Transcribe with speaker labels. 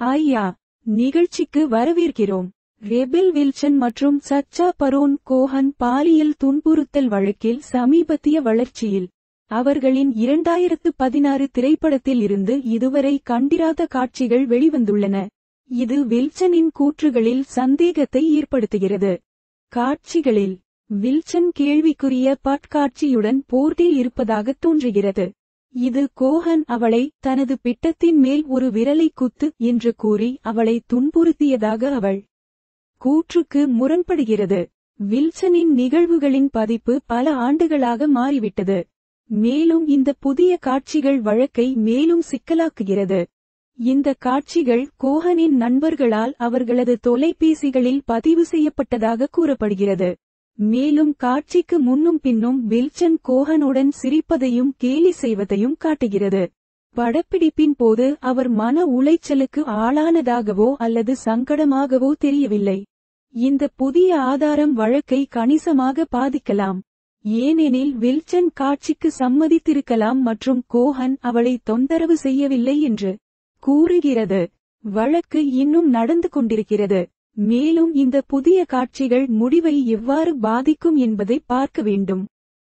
Speaker 1: ஐயா நிகழ்ச்சிக்கு வரவேற்கிறோம் ரெபெல் வில்சன் மற்றும் சச்சா பரோன் கோஹன் பாலியல் துன்புறுத்தல் வழக்கில் சமீபத்திய வளர்ச்சியில் அவர்களின் இரண்டாயிரத்து பதினாறு திரைப்படத்தில் இருந்து இதுவரை கண்டிராத காட்சிகள் வெளிவந்துள்ளன இது வில்சனின் கூற்றுகளில் சந்தேகத்தை ஏற்படுத்துகிறது காட்சிகளில் வில்சன் கேள்விக்குரிய பட்காட்சியுடன் போர்டில் இருப்பதாக தோன்றுகிறது இது கோஹன் அவளை தனது பிட்டத்தின் மேல் ஒரு விரலை குத்து என்று கூறி அவளை துன்புறுத்தியதாக அவள் கூற்றுக்கு முரண்படுகிறது வில்சனின் நிகழ்வுகளின் பதிப்பு பல ஆண்டுகளாக மாறிவிட்டது மேலும் இந்த புதிய காட்சிகள் வழக்கை மேலும் சிக்கலாக்குகிறது இந்த காட்சிகள் கோஹனின் நண்பர்களால் அவர்களது தொலைபேசிகளில் பதிவு செய்யப்பட்டதாக கூறப்படுகிறது மேலும் காட்சிக்கு முன்னும் பின்னும் வில்சன் கோஹனுடன் சிரிப்பதையும் கேலி செய்வதையும் காட்டுகிறது படப்பிடிப்பின் போது அவர் மன உளைச்சலுக்கு ஆளானதாகவோ அல்லது சங்கடமாகவோ தெரியவில்லை இந்த புதிய ஆதாரம் வழக்கை கணிசமாக பாதிக்கலாம் ஏனெனில் வில்சன் காட்சிக்கு சம்மதித்திருக்கலாம் மற்றும் கோஹன் அவளை தொந்தரவு செய்யவில்லை என்று கூறுகிறது வழக்கு இன்னும் நடந்து கொண்டிருக்கிறது மேலும் இந்த புதிய காட்சிகள் முடிவை எவ்வாறு பாதிக்கும் என்பதை பார்க்க வேண்டும்